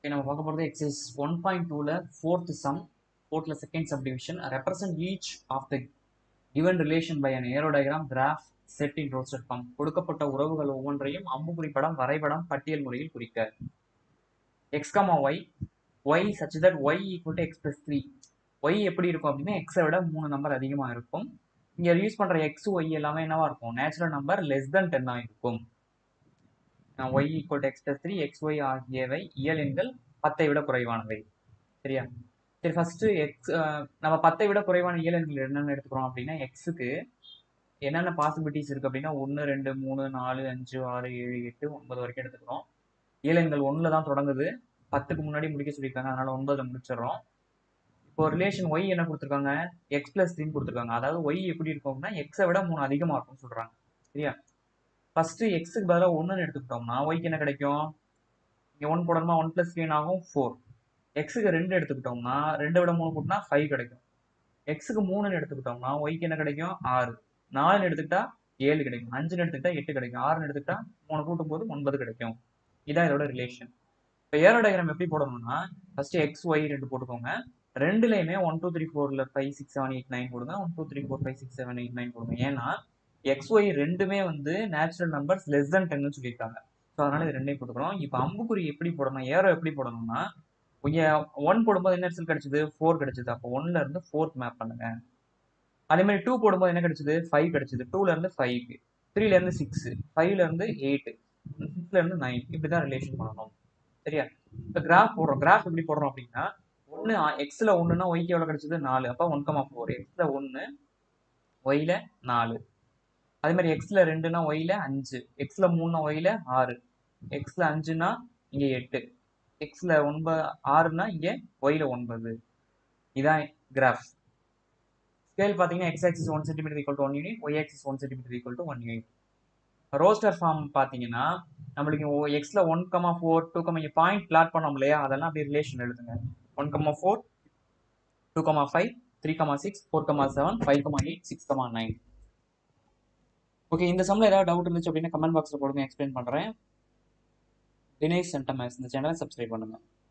Okay, நம்ம பார்க்க போகிறது எக்ஸசைஸ் ஒன் பாயிண்ட் டூவில் ஃபோர்த் சம் ஃபோர்த்தில் second sub division represent each of the given relation by an arrow diagram graph set in roster form கொடுக்கப்பட்ட உறவுகள் ஒவ்வொன்றையும் அம்புக்குறி படம் வரைபடம் பட்டியல் முறையில் குறிக்க X comma Y Y such that Y equal to X plus three Y எப்படி இருக்கும் அப்படின்னா எக்ஸை விட மூணு நம்பர் அதிகமாக இருக்கும் இங்கே யூஸ் பண்ணுற எக்ஸ் ஒய் எல்லாமே என்னவா இருக்கும் நேச்சுரல் நம்பர் லெஸ் தென் டென்னாக இருக்கும் Y equal to X plus three X Y ஆகியவை இயல் எண்கள் பத்தை விட குறைவானவை சரியா சரி ஃபர்ஸ்ட் எக்ஸ் நம்ம பத்தை விட குறைவான இயல் எண்கள் என்னென்ன எடுத்துக்கிறோம் அப்படின்னா எக்ஸுக்கு என்னென்ன பாசிபிலிட்டிஸ் இருக்குது அப்படின்னா ஒன்று ரெண்டு மூணு நாலு அஞ்சு ஆறு ஏழு எட்டு ஒன்பது வரைக்கும் எடுத்துக்கிறோம் இயல் எண்கள் ஒன்றில் தான் தொடங்குது பத்துக்கு முன்னாடி முடிக்க சொல்லியிருக்காங்க அதனால ஒன்பதில் முடிச்சிடுறோம் இப்போ ரிலேஷன் ஒய் என்ன கொடுத்துருக்காங்க எக்ஸ் பிளஸ் த்ரீன்னு கொடுத்துருக்காங்க அதாவது ஒய் எப்படி இருக்கும் அப்படின்னா எக்ஸை விட மூணு அதிகமாக இருக்கும்னு சொல்கிறாங்க சரியா ஃபர்ஸ்ட் எக்ஸுக்கு பதிலாக ஒன்றுன்னு எடுத்துக்கிட்டோம்னா ஒய்க்கு என்ன கிடைக்கும் இங்கே ஒன் போடணுமா ஒன் ப்ளஸ் த்ரீ ஆகும் ஃபோர் எக்ஸுக்கு ரெண்டு எடுத்துக்கிட்டோம்னா ரெண்டை விட மூணு கூட்டினா ஃபைவ் கிடைக்கும் எக்ஸுக்கு மூணுன்னு எடுத்துக்கிட்டோம்னா ஒய்க்கு என்ன கிடைக்கும் ஆறு நாலுன்னு எடுத்துக்கிட்டா ஏழு கிடைக்கும் அஞ்சுன்னு எடுத்துக்கிட்டா எட்டு கிடைக்கும் ஆறுன்னு எடுத்துக்கிட்டா மூணு கூட்டும் போது ஒன்பது கிடைக்கும் இதான் இதோட ரிலேஷன் இப்போ ஏரோ டயக்ராம் எப்படி போடணும்னா ஃபர்ஸ்ட் எக்ஸ் ஒய் ரெண்டு போட்டுக்கோங்க ரெண்டுலையுமே ஒன் டூ த்ரீ ஃபோரில் five six seven eight nine போடுங்க one two three four five six seven eight nine போடுங்க ஏன்னா எக்ஸ் ஒய் ரெண்டுமே வந்து நேச்சுரல் நம்பர்ஸ் லெஸ் தென் டென்னு சொல்லியிருக்காங்க ஸோ அதனால இது ரெண்டையும் போட்டுக்கிறோம் இப்போ அம்புக்குறி எப்படி போடணும் ஏரோ எப்படி போடணும்னா இங்கே ஒன் போடும்போது என்ன ரிசல்ட் கிடைச்சது ஃபோர் கிடைச்சது அப்போ ஒன்ல இருந்து ஃபோர்த் மேப் பண்ணுங்க அதே மாதிரி டூ போடும்போது என்ன கிடைச்சது ஃபைவ் கிடைச்சது டூல இருந்து ஃபைவ் த்ரீல இருந்து சிக்ஸ் ஃபைவ்ல இருந்து எயிட் சிக்ஸ்ல இருந்து நைன் இப்படிதான் ரிலேஷன் பண்ணணும் சரியா இப்போ கிராஃப் போடுறோம் கிராஃப் எப்படி போடுறோம் அப்படின்னா ஒன்று எக்ஸில் ஒன்றுனா ஒய்க்கு எவ்வளோ கிடைச்சது நாலு அப்போ ஒன் கமா ஃபோர் எக்ஸில் ஒன்று ஒய்ல நாலு அதே மாதிரி எக்ஸில் ரெண்டுனா ஒய்ல அஞ்சு எக்ஸில் மூணுனா ஒய்ல ஆறு எக்ஸில் அஞ்சுனா இங்கே எட்டு எக்ஸில் ஒன்பது ஆறுனா இங்கே ஒய்ல ஒன்பது இதான் கிராஃப் ஸ்கேல் பார்த்தீங்கன்னா X axis one centimetre equal to one unit Y axis one centimetre equal to one unit roster form பார்த்தீங்கன்னா நம்மளுக்கு எக்ஸில் one comma four two comma இங்கே பாயிண்ட் பிளாட் பண்ணோம் இல்லையா அதெல்லாம் அப்படியே ரிலேஷன் எழுதுங்க one comma four two comma five three comma six four comma seven five comma eight six comma nine okay இந்த சம்மில் ஏதாவது டவுட் இருந்துச்சு அப்படின்னா கமெண்ட் பாக்ஸில் போடுங்க எக்ஸ்பிளைன் பண்ணுறேன் தினேஷ் சென்டமேஸ் இந்த சேனலை சப்ஸ்கிரைப் பண்ணுங்கள்